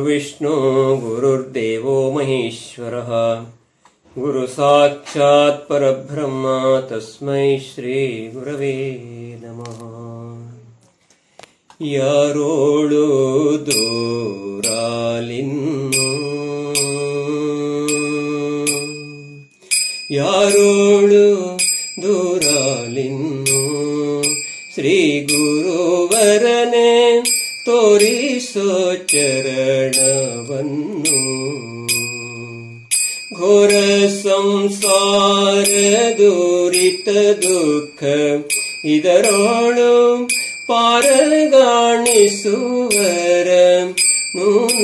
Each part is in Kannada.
गुरुर्विष्णु गुरुर्देवो महेश्वरः गुरुसाक्षात् परब्रह्म तस्मै श्रीगुरवे नमः ಯಾರೋಳು ದೂರಾಲಿನ್ನು ಯಾರೋಳು ದೂರಾಲಿನ್ನು ಶ್ರೀ ಗುರುವರನೆ ತೋರಿಸೋ ಚರಣವನ್ನು ಘೋರ ಸಂಸಾರ ದೂರಿತ ದುಃಖ ಇದರೋಳು ಪಾರಗಾಣಿಸುವರ ನೂನ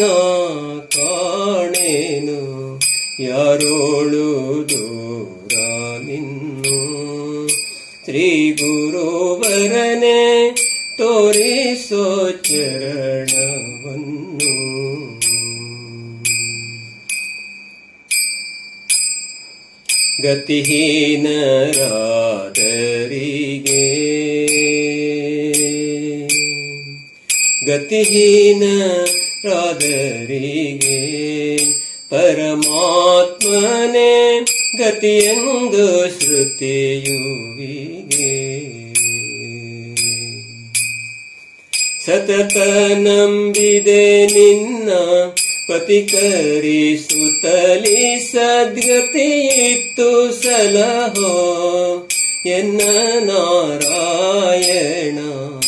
ಕಾಣೇನು ಯಾರೋಳು ದೂರ ನಿನ್ನು ಶ್ರೀ ಗುರುವರನೆ ತೋರಿಸೋ ಚರಣವನ್ನು ಗತಿಹೀನರಾದರಿಗೆ ಗತಿಹೀನರಾದರಿಗೆ ಪರಮಾತ್ಮನೇ ಗತಿಯೆಂದು ಶ್ರುತಿಯುವಿಗೆ ಸತತ ನಂಬಿದೆ ನಿನ್ನ ಪತಿಕರಿಸುತ್ತಲಿ ಸದ್ಗತಿಯಿತ್ತು ಸಲಹೋ ಎನ್ನ ನಾರಾಯಣ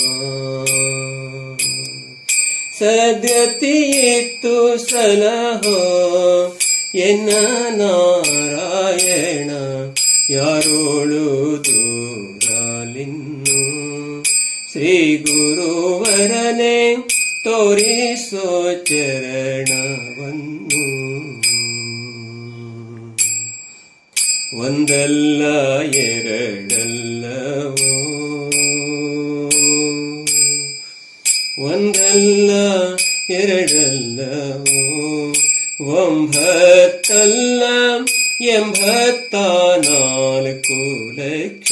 ಸದ್ಗತಿಯಿತ್ತು ಸಲಹೋ ಎನ್ನ ನಾರಾಯಣ ಯಾರೋಳು ದೂರಾಲಿನ್ನು ಶ್ರೀ ಗುರುವರನೆ ತೋರಿಸೋ ಚರಣವನ್ನು ಒಂದಲ್ಲ ಎರಡಲ್ಲವೋ ಒಂದಲ್ಲ ಎರಡಲ್ಲವೋ ಒಂಬತ್ತಲ್ಲ ಎಂಬತ್ತ ನಾಲ್ಕು ಲಕ್ಷ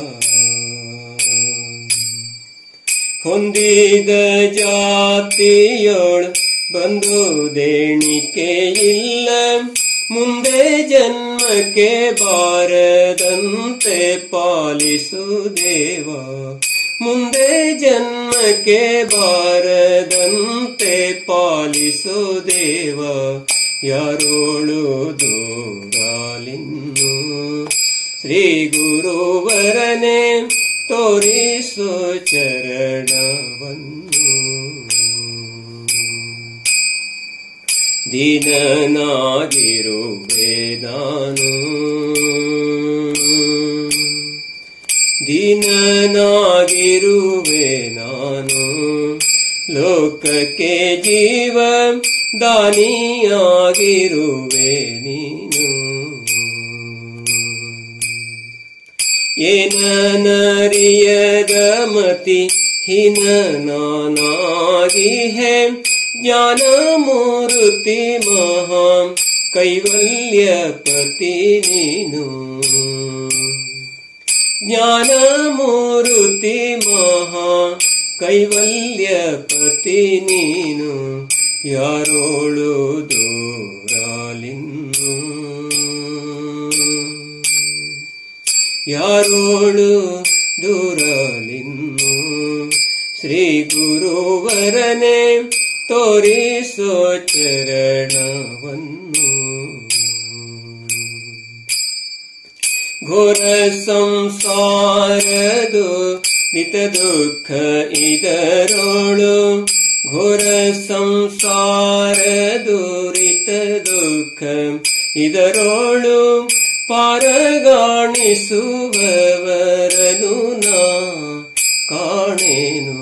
ಹೊಂದಿದ ಜಾತಿಯೋಳು ಬಂದುದೇಣಿಕೆ ಇಲ್ಲ ಮುಂದೆ ಜನ್ಮಕ್ಕೆ ಬಾರದಂತೆ ಪಾಲಿಸು ದೇವ ಮುಂದೆ ಜನ್ಮಕ್ಕೆ ಬಾರದಂತೆ ಪಾಲಿಸು ದೇವ ಯಾರೋಳು ದೂರಾಲಿನ್ನು ಶ್ರೀ ಗುರುವರನೆ ತೋರಿಸೋ ಚರಣವನ್ನು ದೀನನಾಗಿರುವೆ ನಾನು ದೀನನಾಗಿರುವೆ ನಾನು ಲೋಕಕ್ಕೆ ಜೀವ ದಾನಿಯಾಗಿರುವೆ ನೀನು ಏನರಿಯದ ಮತಿ ಹಿನ ನಾನಾಗಿ ಹೇ ಜ್ಞಾನ ಮೂರುತಿ ಮಹಾ ಕೈವಲ್ಯಪತಿ ನೀನು ಜ್ಞಾನ ಮೂರುತಿ ಮಹಾ ಕೈವಲ್ಯಪತಿ ನೀನು ಯಾರೋಳು ದೂರಾಲಿನ್ನು ಯಾರೋಳು ದೂರಲಿನ್ನು ಶ್ರೀ ಗುರುವರನೆ ತೋರಿಸೋ ಚರಣವನ್ನು ಘೋರ ಸಂಸಾರದು ನಿತ ದುಃಖ ಇದರೋಳು ಘೋರ ಸಂಸಾರದು ರಿತ ದುಃಖ ಇದರೋಳು ಪಾರಗಾಣಿಸುವವರನು ನಾ ಕಾಣೇನು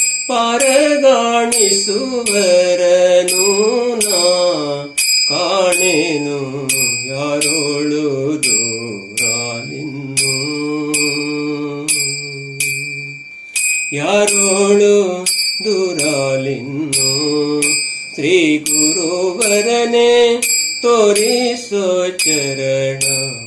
ಪಾರಗಾಣಿಸುವರನು ನಾ ಕಾಣೇನು ಯಾರೋಳು ದೂರಾಲಿನ್ನು ಯಾರೋಳು ದೂರಾಲಿನ್ನು ಶ್ರೀ ಗುರುವರನೆ ತೋರಿಸೋ ಚರಣ